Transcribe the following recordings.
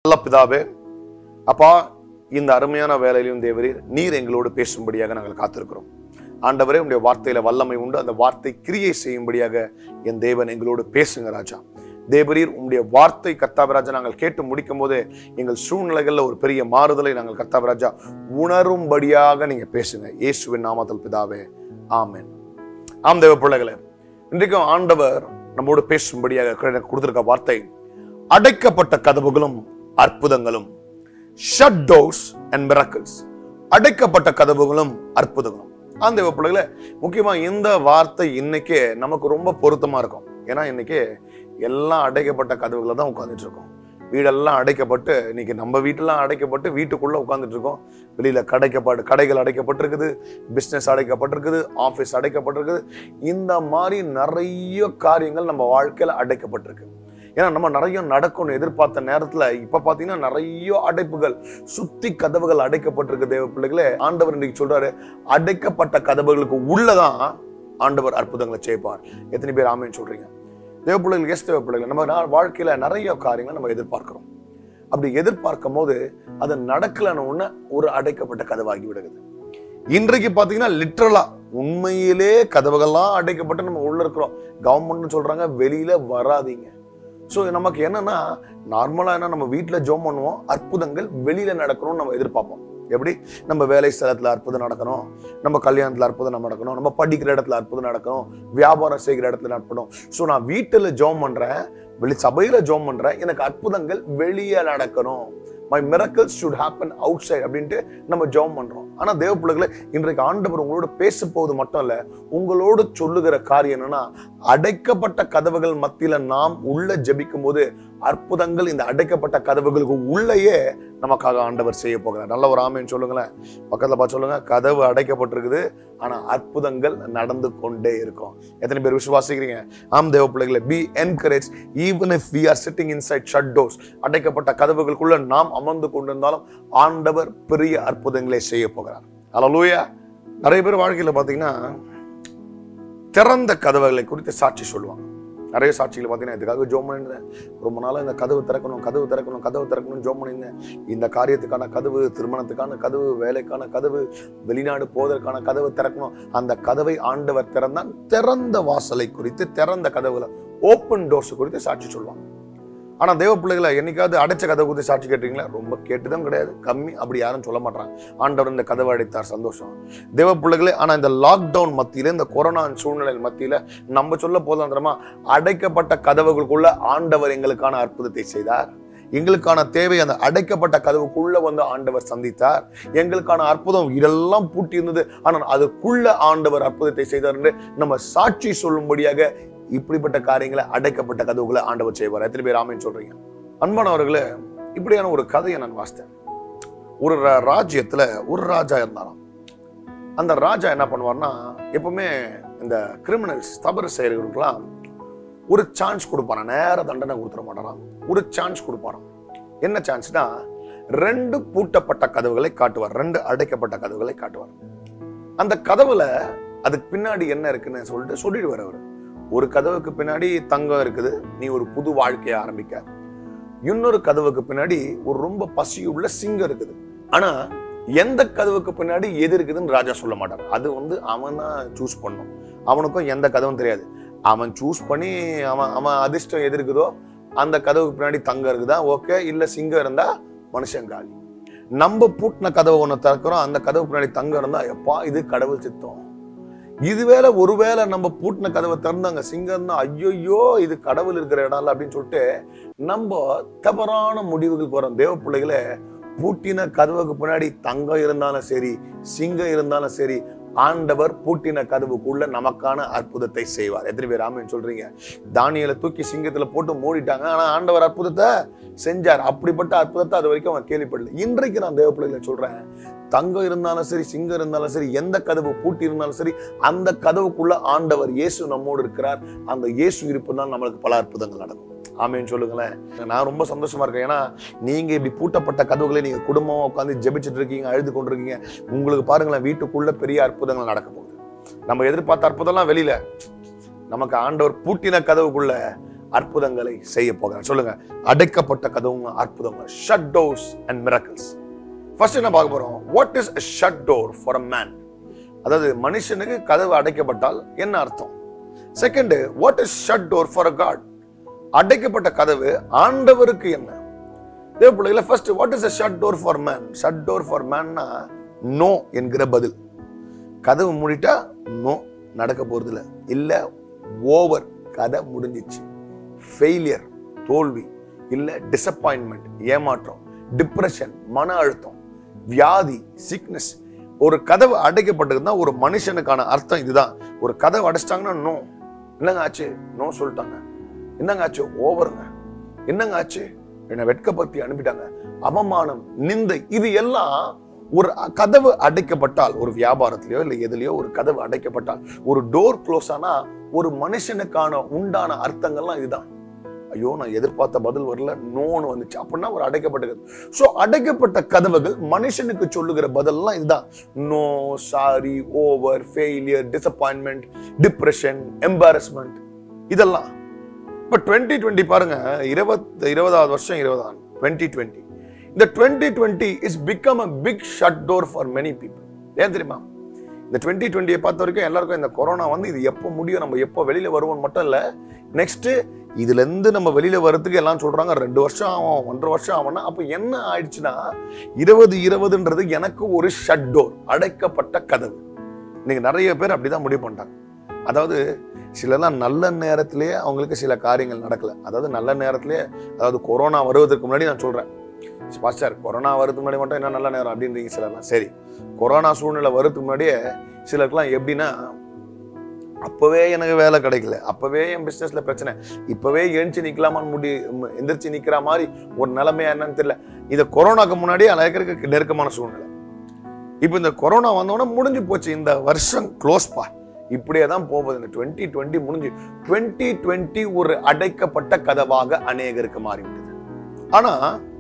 நல்ல பிதாவே அப்பா இந்த அருமையான வேலையிலும் தேவரீர் நீர் எங்களோடு பேசும்படியாக நாங்கள் காத்திருக்கிறோம் ஆண்டவரே உடைய வார்த்தையில வல்லமை உண்டு அந்த வார்த்தை கிரியை செய்யும்படியாக என் தேவன் எங்களோடு பேசுங்க ராஜா தேவரீர் உம்முடைய வார்த்தை கர்த்தாவராஜா நாங்கள் கேட்டு முடிக்கும் போது எங்கள் சூழ்நிலைகள்ல ஒரு பெரிய மாறுதலை நாங்கள் கர்த்தாவராஜா உணரும்படியாக நீங்க பேசுங்க இயேசுவின் நாமத்தில் பிதாவே ஆமென் ஆம் தேவ பிள்ளைகளே இன்றைக்கும் ஆண்டவர் நம்மோடு பேசும்படியாக எனக்கு கொடுத்திருக்க வார்த்தை அடைக்கப்பட்ட கதவுகளும் அற்புதங்களும் ஷட் டோர்ஸ் அண்ட் மிரக்கிள்ஸ் அடைக்கப்பட்ட கதவுகளும் அற்புதங்களும் அந்த பிள்ளைகள முக்கியமா இந்த வார்த்தை இன்னைக்கு நமக்கு ரொம்ப பொருத்தமா இருக்கும் ஏன்னா இன்னைக்கு எல்லாம் அடைக்கப்பட்ட கதவுகளை தான் உட்கார்ந்துட்டு இருக்கோம் வீடெல்லாம் அடைக்கப்பட்டு இன்னைக்கு நம்ம வீட்டெல்லாம் அடைக்கப்பட்டு வீட்டுக்குள்ள உட்கார்ந்துட்டு இருக்கோம் வெளியில கடைக்கப்பட்டு கடைகள் அடைக்கப்பட்டிருக்குது பிசினஸ் அடைக்கப்பட்டிருக்குது ஆபீஸ் அடைக்கப்பட்டிருக்குது இந்த மாதிரி நிறைய காரியங்கள் நம்ம வாழ்க்கையில அடைக்கப்பட்டிருக்கு ஏன்னா நம்ம நிறைய நடக்கும்னு எதிர்பார்த்த நேரத்துல இப்ப பாத்தீங்கன்னா நிறைய அடைப்புகள் சுத்தி கதவுகள் அடைக்கப்பட்டிருக்கு தேவ பிள்ளைகளே ஆண்டவர் இன்னைக்கு சொல்றாரு அடைக்கப்பட்ட கதவுகளுக்கு உள்ளதான் ஆண்டவர் அற்புதங்களை செய்ப்பார் எத்தனை பேர் ஆமேன்னு சொல்றீங்க தேவ பிள்ளைகள் எஸ் தேவ பிள்ளைகள் நம்ம நா- வாழ்க்கையில நிறைய காரியங்களை நம்ம எதிர்பார்க்கிறோம் அப்படி எதிர்பார்க்கும் போது அது நடக்கலன்னு ஒண்ணு ஒரு அடைக்கப்பட்ட கதவாகி விடுகிறது இன்றைக்கு பாத்தீங்கன்னா லிட்ரலா உண்மையிலே கதவுகள்லாம் அடைக்கப்பட்டு நம்ம உள்ள இருக்கிறோம் கவர்மெண்ட் சொல்றாங்க வெளியில வராதீங்க ஸோ நமக்கு என்னன்னா நார்மலா என்ன நம்ம வீட்டில் ஜோம் பண்ணுவோம் அற்புதங்கள் வெளியில நடக்கணும்னு நம்ம எதிர்பார்ப்போம் எப்படி நம்ம வேலை ஸ்தலத்துல அற்புதம் நடக்கணும் நம்ம கல்யாணத்துல அற்புதம் நடக்கணும் நம்ம படிக்கிற இடத்துல அற்புதம் நடக்கணும் வியாபாரம் செய்கிற இடத்துல நடக்கணும் ஸோ நான் வீட்டில் ஜோம் பண்றேன் வெளி சபையில ஜோம் பண்றேன் எனக்கு அற்புதங்கள் வெளியே நடக்கணும் my miracles should happen outside அப்படின்ட்டு நம்ம ஜெபம் பண்றோம் ஆனா தேவ பிள்ளைகளே இன்றைக்கு ஆண்டவர் உங்களோட பேச போவது மட்டும் இல்ல உங்களோடு சொல்லுகிற காரியம் என்னன்னா அடைக்கப்பட்ட கதவுகள் மத்தியில நாம் உள்ள ஜெபிக்கும் போது அற்புதங்கள் இந்த அடைக்கப்பட்ட கதவுகளுக்கு உள்ளேயே நமக்காக ஆண்டவர் செய்ய போகிறார் நல்ல ஒரு ஆமைன்னு சொல்லுங்களேன் பக்கத்துல பார்த்து சொல்லுங்க கதவு அடைக்கப்பட்டிருக்குது ஆனா அற்புதங்கள் நடந்து கொண்டே இருக்கும் எத்தனை பேர் விசுவாசிக்கிறீங்க ஆம் தேவ பிள்ளைகளை be encourage even if we are sitting inside shut doors அடைக்கப்பட்ட கதவுகளுக்குள்ள நாம் அமர்ந்து கொண்டிருந்தாலும் ஆண்டவர் பெரிய அற்புதங்களை செய்ய போகிறார் அல்லூயா நிறைய பேர் வாழ்க்கையில பாத்தீங்கன்னா திறந்த கதவுகளை குறித்து சாட்சி சொல்லுவாங்க நிறைய சாட்சிகள் பார்த்தீங்கன்னா இதுக்காக ஜோம் பண்ணியிருந்தேன் ரொம்ப நாளாக இந்த கதவு திறக்கணும் கதவு திறக்கணும் கதவு திறக்கணும் ஜோம் பண்ணியிருந்தேன் இந்த காரியத்துக்கான கதவு திருமணத்துக்கான கதவு வேலைக்கான கதவு வெளிநாடு போவதற்கான கதவு திறக்கணும் அந்த கதவை ஆண்டவர் திறந்தான் திறந்த வாசலை குறித்து திறந்த கதவுகளை ஓப்பன் டோர்ஸ் குறித்து சாட்சி சொல்லுவாங்க ஆனா தேவ பிள்ளைகளை என்னைக்காவது அடைச்ச கதவு குறித்து சாட்சி கேட்டீங்களா ரொம்ப கேட்டுதான் கிடையாது கம்மி அப்படி யாரும் சொல்ல மாட்டாங்க ஆண்டவர் இந்த கதவை அடைத்தார் சந்தோஷம் தேவ பிள்ளைகளே ஆனா இந்த லாக்டவுன் மத்தியில இந்த கொரோனா சூழ்நிலை மத்தியில நம்ம சொல்ல போதும் தெரியுமா அடைக்கப்பட்ட கதவுகளுக்குள்ள ஆண்டவர் எங்களுக்கான அற்புதத்தை செய்தார் எங்களுக்கான தேவை அந்த அடைக்கப்பட்ட கதவுக்குள்ள வந்து ஆண்டவர் சந்தித்தார் எங்களுக்கான அற்புதம் இதெல்லாம் பூட்டி இருந்தது ஆனால் அதுக்குள்ள ஆண்டவர் அற்புதத்தை செய்தார் என்று நம்ம சாட்சி சொல்லும்படியாக இப்படிப்பட்ட காரியங்களை அடைக்கப்பட்ட கதவுகளை ஆண்டவர் செய்வார் எத்தனை பேர் ஆமைன்னு சொல்றீங்க அன்பானவர்களே இப்படியான ஒரு கதையை நான் வாசித்தேன் ஒரு ர- ராஜ்யத்துல ஒரு ராஜா இருந்தாராம் அந்த ராஜா என்ன பண்ணுவார்னா எப்பவுமே இந்த கிரிமினல்ஸ் தவறு செய்யறவர்களுக்கெல்லாம் ஒரு சான்ஸ் கொடுப்பாராம் நேர தண்டனை கொடுத்துட மாட்டாராம் ஒரு சான்ஸ் கொடுப்பாராம் என்ன சான்ஸ்னா ரெண்டு பூட்டப்பட்ட கதவுகளை காட்டுவார் ரெண்டு அடைக்கப்பட்ட கதவுகளை காட்டுவார் அந்த கதவுல அதுக்கு பின்னாடி என்ன இருக்குன்னு சொல்லிட்டு சொல்லிடுவார் அவர் ஒரு கதவுக்கு பின்னாடி தங்கம் இருக்குது நீ ஒரு புது வாழ்க்கையை ஆரம்பிக்க இன்னொரு கதவுக்கு பின்னாடி ஒரு ரொம்ப பசியுள்ள சிங்கம் இருக்குது ஆனா எந்த கதவுக்கு பின்னாடி எது இருக்குதுன்னு ராஜா சொல்ல மாட்டார் அது வந்து அவன் தான் சூஸ் பண்ணும் அவனுக்கும் எந்த கதவும் தெரியாது அவன் சூஸ் பண்ணி அவன் அவன் அதிர்ஷ்டம் எது இருக்குதோ அந்த கதவுக்கு பின்னாடி தங்கம் இருக்குதா ஓகே இல்ல சிங்கம் இருந்தா மனுஷன் காலி நம்ம பூட்டின கதவை ஒண்ணு திறக்கிறோம் அந்த கதவுக்கு பின்னாடி தங்கம் இருந்தா எப்பா இது கடவுள் சித்தம் இதுவேளை ஒருவேளை நம்ம பூட்டின கதவை திறந்தாங்க சிங்கம் தான் ஐயோ இது கடவுள் இருக்கிற இடம்ல அப்படின்னு சொல்லிட்டு நம்ம தவறான முடிவுகள் போறோம் தேவ பிள்ளைகளே பூட்டின கதவுக்கு பின்னாடி தங்கம் இருந்தாலும் சரி சிங்கம் இருந்தாலும் சரி ஆண்டவர் பூட்டின கதவுக்குள்ள நமக்கான அற்புதத்தை செய்வார் எத்தனை பேர் ஆமென்னு சொல்றீங்க தானியலை தூக்கி சிங்கத்துல போட்டு மூடிட்டாங்க ஆனா ஆண்டவர் அற்புதத்தை செஞ்சார் அப்படிப்பட்ட அற்புதத்தை அது வரைக்கும் அவன் கேள்விப்படல இன்றைக்கு நான் தேவ பிள்ளைகளை சொல்றேன் தங்கம் இருந்தாலும் சரி சிங்கம் இருந்தாலும் சரி எந்த கதவு பூட்டி இருந்தாலும் சரி அந்த கதவுக்குள்ள ஆண்டவர் இயேசு நம்மோடு இருக்கிறார் அந்த இயேசு இருப்புதான் நம்மளுக்கு பல அற்புதங்கள் நடக்கும் ஆமேன்னு சொல்லுங்களேன் நான் ரொம்ப சந்தோஷமா இருக்கேன் ஏன்னா நீங்க இப்படி பூட்டப்பட்ட கதவுகளை நீங்க குடும்பமா உட்காந்து ஜெபிச்சுட்டு இருக்கீங்க அழுது கொண்டிருக்கீங்க உங்களுக்கு பாருங்களேன் வீட்டுக்குள்ள பெரிய அற்புதங்கள் நடக்க போகுது நம்ம எதிர்பார்த்த அற்புதம்லாம் வெளியில நமக்கு ஆண்டவர் பூட்டின கதவுக்குள்ள அற்புதங்களை செய்ய போகிறார் சொல்லுங்க அடைக்கப்பட்ட கதவுங்க அற்புதங்கள் shut doors and miracles first என்ன பார்க்க போறோம் what is a shut door for a man அதாவது மனுஷனுக்கு கதவு அடைக்கப்பட்டால் என்ன அர்த்தம் second what is shut door for a God அடைக்கப்பட்ட கதவு ஆண்டவருக்கு என்ன தேவ பிள்ளைகள first what is a shut door for man shut door for மேன்னா நோ என்கிற பதில் கதவு மூடிட்டா நோ நடக்க போறது இல்ல இல்ல ஓவர் கதை முடிஞ்சிச்சு ஃபெயிலியர் தோல்வி இல்ல டிசப்பாயின்மெண்ட் ஏமாற்றம் டிப்ரெஷன் மன அழுத்தம் வியாதி சிக்னஸ் ஒரு கதவு அடைக்கப்பட்டதுன்னா ஒரு மனுஷனுக்கான அர்த்தம் இதுதான் ஒரு கதவு அடைச்சிட்டாங்கன்னா நோ என்னங்க ஆச்சு நோ சொல்லிட்டாங்க என்னங்க ஆச்சு ஓவருங்க என்னங்க ஆச்சு என்னை வெட்கப்படுத்தி அனுப்பிட்டாங்க அவமானம் நிந்தை இது எல்லாம் ஒரு கதவு அடைக்கப்பட்டால் ஒரு வியாபாரத்திலயோ இல்லை எதுலயோ ஒரு கதவு அடைக்கப்பட்டால் ஒரு டோர் க்ளோஸ் ஆனா ஒரு மனுஷனுக்கான உண்டான அர்த்தங்கள்லாம் இதுதான் ஐயோ நான் எதிர்பார்த்த பதில் வரல நோன்னு வந்துச்சு அப்படின்னா ஒரு அடைக்கப்பட்ட கதவு ஸோ அடைக்கப்பட்ட கதவுகள் மனுஷனுக்கு சொல்லுகிற பதில்லாம் இதுதான் no sorry over failure disappointment depression embarrassment இதெல்லாம் இப்போ டுவெண்ட்டி டுவெண்ட்டி பாருங்க இருபத் இருபதாவது வருஷம் இருபதாம் டுவெண்ட்டி டுவெண்ட்டி இந்த twenty twenty is become a big shut door for many people ஏன் தெரியுமா இந்த டுவெண்ட்டி டுவெண்ட்டியை பார்த்த வரைக்கும் எல்லாருக்கும் இந்த கொரோனா வந்து இது எப்போ முடியும் நம்ம எப்போ வெளியில வருவோம் மட்டும் இல்லை நெக்ஸ்ட் இதுல இருந்து நம்ம வெளியில வர்றதுக்கு எல்லாம் சொல்றாங்க ரெண்டு வருஷம் ஆகும் ஒன்றரை வருஷம் ஆகும்னா அப்போ என்ன ஆயிடுச்சுன்னா இருபது இருபதுன்றது எனக்கு ஒரு ஷட் டோர் அடைக்கப்பட்ட கதவு இன்னைக்கு நிறைய பேர் அப்படிதான் முடிவு பண்ணிட்டாங்க அதாவது சிலர்லாம் நல்ல நேரத்திலேயே அவங்களுக்கு சில காரியங்கள் நடக்கல அதாவது நல்ல நேரத்திலேயே அதாவது கொரோனா வருவதற்கு முன்னாடி நான் சொல்றேன் பாஸ்டர் கொரோனா வரதுக்கு முன்னாடி மட்டும் என்ன நல்ல நேரம் அப்படின்றீங்க சிலர்லாம் சரி கொரோனா சூழ்நிலை வரதுக்கு முன்னாடியே சிலருக்குலாம் எப்படின்னா அப்பவே எனக்கு வேலை கிடைக்கல அப்பவே என் பிசினஸ்ல பிரச்சனை இப்பவே எழுந்து நிக்கலாமான்னு முடி ம், எந்திரிச்சு நிக்கிற மாதிரி ஒரு நிலைமையா என்னன்னு தெரியல இது கொரோனாக்கு முன்னாடியே அழைக்கிறதுக்கு நெருக்கமான சூழ்நிலை இப்போ இந்த கொரோனா வந்தோடனே முடிஞ்சு போச்சு இந்த வருஷம் க்ளோஸ்பா இப்படியே தான் போகுது இந்த டுவெண்ட்டி டுவெண்ட்டி முடிஞ்சு டுவெண்ட்டி டுவெண்ட்டி ஒரு அடைக்கப்பட்ட கதவாக அநேகருக்கு மாறிவிட்டது ஆனா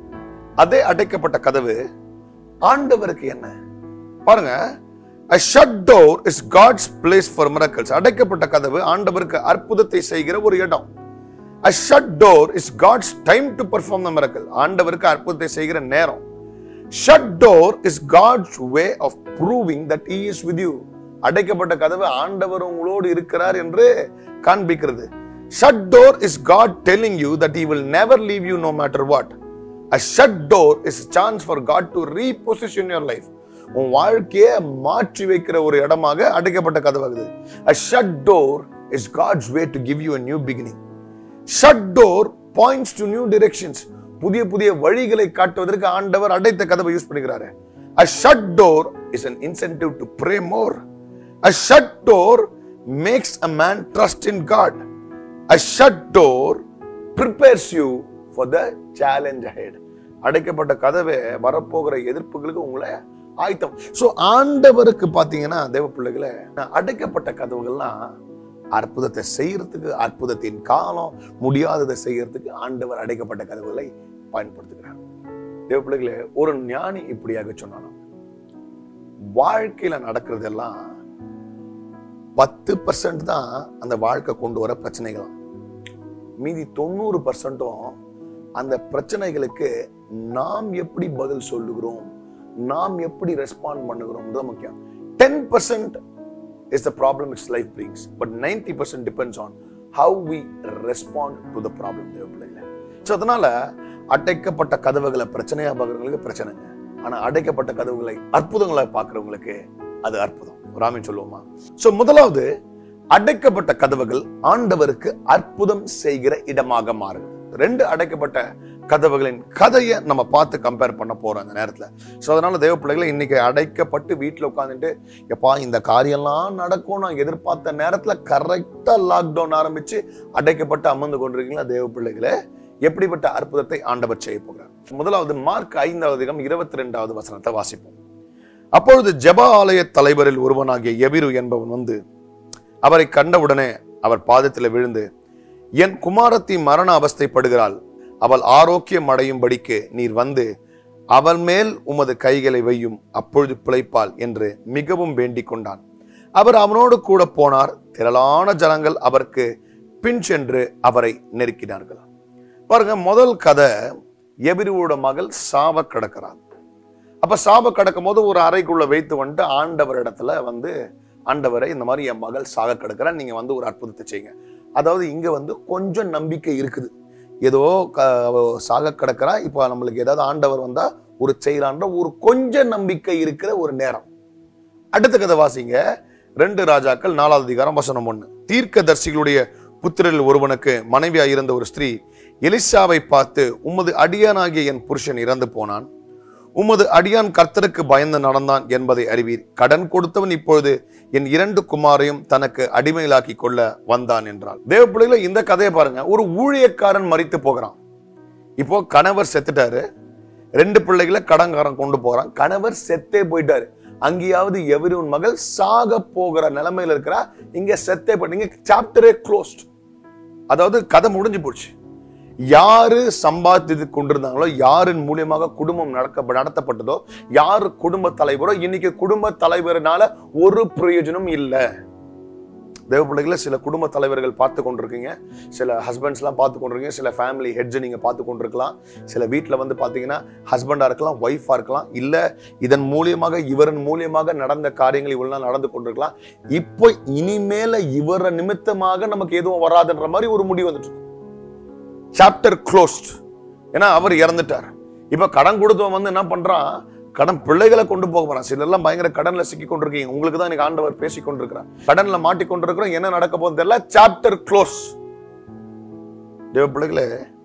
அதே அடைக்கப்பட்ட கதவு ஆண்டவருக்கு என்ன பாருங்க a shut door is God's place for miracles அடைக்கப்பட்ட கதவு ஆண்டவருக்கு அற்புதத்தை செய்கிற ஒரு இடம் a shut door is God's time to perform the miracle ஆண்டவருக்கு அற்புதத்தை செய்கிற நேரம் shut door is God's way of proving that he is with you அடைக்கப்பட்ட கதவு ஆண்டவர் உங்களோடு இருக்கிறார் என்று காண்பிக்கிறது shut door is God telling you that he will never leave you no matter what a shut door is a chance for God to reposition your life உன் வாழ்க்கையை மாற்றி வைக்கிற ஒரு இடமாக அடைக்கப்பட்ட கதவாகுது a shut door is God's way to give you a new beginning shut door points to new directions புதிய புதிய வழிகளை காட்டுவதற்கு ஆண்டவர் அடைத்த கதவை யூஸ் பண்ணுகிறாரு a shut door is an incentive to pray more a shut door makes a man trust in God a shut door prepares you for the challenge ahead அடைக்கப்பட்ட கதவை வரப்போகிற எதிர்ப்புகளுக்கு உங்களை ஆயத்தம் சோ ஆண்டவருக்கு பாத்தீங்கன்னா தேவ பிள்ளைகளை அடைக்கப்பட்ட கதவுகள்லாம் அற்புதத்தை செய்யறதுக்கு அற்புதத்தின் காலம் முடியாததை செய்யறதுக்கு ஆண்டவர் அடைக்கப்பட்ட கதவுகளை பயன்படுத்துகிறார் தேவ பிள்ளைகளே ஒரு ஞானி இப்படியாக சொன்னாலும் வாழ்க்கையில நடக்கிறதெல்லாம் பத்து பர்சன்ட் தான் அந்த வாழ்க்கை கொண்டு வர பிரச்சனைகளாம் மீதி தொண்ணூறு பர்சன்ட்டும் அந்த பிரச்சனைகளுக்கு நாம் எப்படி பதில் சொல்லுகிறோம் நாம் எப்படி ரெஸ்பாண்ட் பண்ணுகிறோம் தான் முக்கியம் ten percent is the problem it's life brings but ninety percent depends on how we respond to the problem தேவைப்பிள்ளைங்க ஸோ அதனால அடைக்கப்பட்ட கதவுகளை பிரச்சனையா பார்க்குறவங்களுக்கு பிரச்சனைங்க ஆனா அடைக்கப்பட்ட கதவுகளை அற்புதங்களை பார்க்குறவங்களுக்கு அது அற்புதம் ராமன் சொல்லுவோமா ஸோ முதலாவது அடைக்கப்பட்ட கதவுகள் ஆண்டவருக்கு அற்புதம் செய்கிற இடமாக மாறுகிறது ரெண்டு அடைக்கப்பட்ட கதவுகளின் கதையை நம்ம பார்த்து கம்பேர் பண்ண போறோம் அந்த நேரத்துல ஸோ அதனால தேவ பிள்ளைகளை இன்னைக்கு அடைக்கப்பட்டு வீட்டில் உட்காந்துட்டு எப்பா இந்த காரியம்லாம் நடக்கும் நான் எதிர்பார்த்த நேரத்துல கரெக்டா லாக்டவுன் ஆரம்பிச்சு அடைக்கப்பட்டு அமர்ந்து கொண்டிருக்கீங்களா தேவ பிள்ளைகளே எப்படிப்பட்ட அற்புதத்தை ஆண்டவர் செய்ய போகிறார் முதலாவது மார்க் ஐந்தாவது அதிகம் இருபத்தி ரெண்டாவது வசனத்தை வாசிப்போம் அப்பொழுது ஜெப ஆலய தலைவரில் ஒருவனாகிய எபிரு என்பவன் வந்து அவரை கண்டவுடனே அவர் பாதத்தில் விழுந்து என் குமாரத்தி மரண அவஸ்தைப்படுகிறாள் அவள் ஆரோக்கியம் அடையும்படிக்கு நீர் வந்து அவள் மேல் உமது கைகளை வையும் அப்பொழுது பிழைப்பாள் என்று மிகவும் வேண்டிக் கொண்டான் அவர் அவனோடு கூட போனார் திரளான ஜனங்கள் அவருக்கு பின் சென்று அவரை நெருக்கினார்கள் பாருங்க முதல் கதை எபிரிவோட மகள் சாவ கிடக்கிறான் அப்ப சாப கிடக்கும் போது ஒரு அறைக்குள்ள வைத்து வந்துட்டு ஆண்டவர் இடத்துல வந்து ஆண்டவரை இந்த மாதிரி என் மகள் சாக கிடக்கிறா நீங்க வந்து ஒரு அற்புதத்தை செய்யுங்க அதாவது இங்க வந்து கொஞ்சம் நம்பிக்கை இருக்குது ஏதோ க- அவ சாக கிடக்கிறா இப்போ நம்மளுக்கு ஏதாவது ஆண்டவர் வந்தா ஒரு செய்யலான்ற ஒரு கொஞ்சம் நம்பிக்கை இருக்கிற ஒரு நேரம் அடுத்த கதை வாசிங்க ரெண்டு ராஜாக்கள் நாலாவது அதிகாரம் வசனம் ஒண்ணு தீர்க்கதரிசிகளுடைய புத்திரரில் ஒருவனுக்கு மனைவியாய் இருந்த ஒரு ஸ்திரீ எலிசாவை பார்த்து உமது அடியானாகிய என் புருஷன் இறந்து போனான் உமது அடியான் கர்த்தருக்கு பயந்து நடந்தான் என்பதை அறிவீர் கடன் கொடுத்தவன் இப்பொழுது என் இரண்டு குமாரையும் தனக்கு அடிமையிலாக்கி கொள்ள வந்தான் என்றாள் தேவ பிள்ளைகளை இந்த கதையை பாருங்க ஒரு ஊழியக்காரன் மறித்து போகிறான் இப்போ கணவர் செத்துட்டாரு ரெண்டு பிள்ளைகளை கடன்காரன் கொண்டு போறான் கணவர் செத்தே போயிட்டாரு அங்கேயாவது எவரின் மகள் சாக போகிற நிலைமையில இருக்கிறா இங்க செத்தே போயிட்டு இங்க சாப்டரே க்ளோஸ்ட் அதாவது கதை முடிஞ்சு போச்சு யாரு சம்பாதித்து கொண்டிருந்தாங்களோ யாரின் மூலியமாக குடும்பம் நடக்க நடத்தப்பட்டதோ யாரு குடும்ப தலைவரோ இன்னைக்கு குடும்ப தலைவர்னால ஒரு பிரயோஜனம் இல்லை தேவ பிள்ளைகளை சில குடும்ப தலைவர்கள் பார்த்து கொண்டிருக்கீங்க சில ஹஸ்பண்ட்ஸ்லாம் பார்த்து கொண்டிருக்கீங்க சில ஃபேமிலி ஹெட்ஸ் நீங்க பார்த்து கொண்டிருக்கலாம் சில வீட்டில் வந்து பார்த்தீங்கன்னா ஹஸ்பண்டாக இருக்கலாம் ஒய்ஃபாக இருக்கலாம் இல்லை இதன் மூலியமாக இவரின் மூலியமாக நடந்த காரியங்கள் இவ்வளவு நடந்து கொண்டிருக்கலாம் இப்போ இனிமேல இவர நிமித்தமாக நமக்கு எதுவும் வராதுன்ற மாதிரி ஒரு முடிவு வந்துட்டு இருக்கு. சாப்டர் க்ளோஸ்ட் ஏன்னா அவர் இறந்துட்டார் இப்ப கடன் கொடுத்தவன் வந்து என்ன பண்றான் கடன் பிள்ளைகளை கொண்டு போக போறான் சிலர்லாம் பயங்கர கடன்ல சிக்கி கொண்டிருக்கீங்க உங்களுக்கு தான் எனக்கு ஆண்டவர் பேசி கொண்டிருக்கிறார் கடன்ல மாட்டி கொண்டிருக்கிறோம் என்ன நடக்க போகுது தெரியல சாப்டர் க்ளோஸ் தேவ பிள்ளைகளே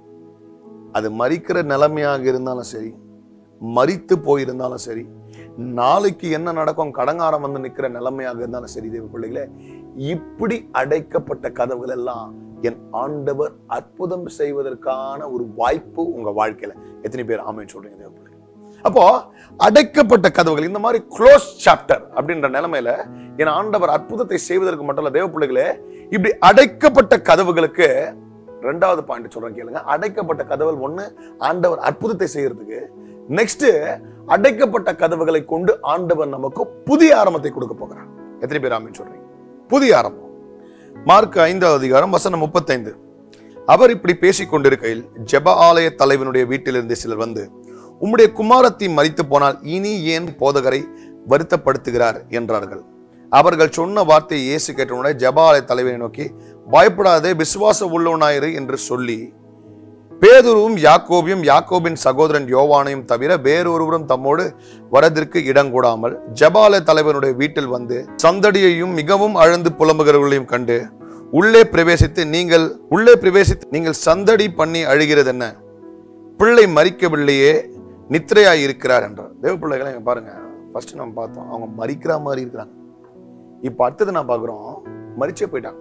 அது மறிக்கிற நிலைமையாக இருந்தாலும் சரி மறித்து போயிருந்தாலும் சரி நாளைக்கு என்ன நடக்கும் கடங்காரம் வந்து நிக்கிற நிலைமையாக இருந்தாலும் சரி தேவ பிள்ளைகளே இப்படி அடைக்கப்பட்ட கதவுகள் எல்லாம் என் ஆண்டவர் அற்புதம் செய்வதற்கான ஒரு வாய்ப்பு உங்க வாழ்க்கையில எத்தனை பேர் ஆமைன்னு சொல்றீங்க தேவ பிள்ளைகளே அப்போ அடைக்கப்பட்ட கதவுகள் இந்த மாதிரி க்ளோஸ் சாப்டர் அப்படின்ற நிலைமையில என் ஆண்டவர் அற்புதத்தை செய்வதற்கு மட்டும் இல்ல தேவ பிள்ளைகளே இப்படி அடைக்கப்பட்ட கதவுகளுக்கு ரெண்டாவது பாயிண்ட் சொல்றேன் கேளுங்க அடைக்கப்பட்ட கதவுகள் ஒண்ணு ஆண்டவர் அற்புதத்தை செய்யறதுக்கு நெக்ஸ்ட் அடைக்கப்பட்ட கதவுகளை கொண்டு ஆண்டவர் நமக்கு புதிய ஆரம்பத்தை கொடுக்க போகிறார் எத்தனை பேர் ஆமின்னு சொல்றீங்க புதிய ஆரம்பம் மார்க் ஐந்தாவது அதிகாரம் வசனம் முப்பத்தைந்து அவர் இப்படி பேசிக் கொண்டிருக்கையில் ஜெப ஆலய தலைவனுடைய வீட்டிலிருந்து சிலர் வந்து உம்முடைய குமாரத்தி மரித்து போனால் இனி ஏன் போதகரை வருத்தப்படுத்துகிறார் என்றார்கள் அவர்கள் சொன்ன வார்த்தையை இயேசு கேட்டவுடனே ஜெப ஆலய தலைவனை நோக்கி பயப்படாதே விசுவாச உள்ளவனாயிரு என்று சொல்லி பேதுருவும் யாக்கோபியும் யாக்கோபின் சகோதரன் யோவானையும் தவிர வேறொருவரும் தம்மோடு வரதிற்கு இடங்கூடாமல் ஜபால தலைவனுடைய வீட்டில் வந்து சந்தடியையும் மிகவும் அழுந்து புலம்புகிறவர்களையும் கண்டு உள்ளே பிரவேசித்து நீங்கள் உள்ளே பிரவேசித்து நீங்கள் சந்தடி பண்ணி அழுகிறது என்ன பிள்ளை மறிக்கவில்லையே நித்திரையாய் இருக்கிறார் என்றார் தேவ பிள்ளைகளை இங்க பாருங்க ஃபர்ஸ்ட் நம்ம பார்த்தோம் அவங்க மறிக்கிற மாதிரி இருக்கிறாங்க இப்ப அடுத்தது நான் பார்க்குறோம் மறிச்சே போயிட்டாங்க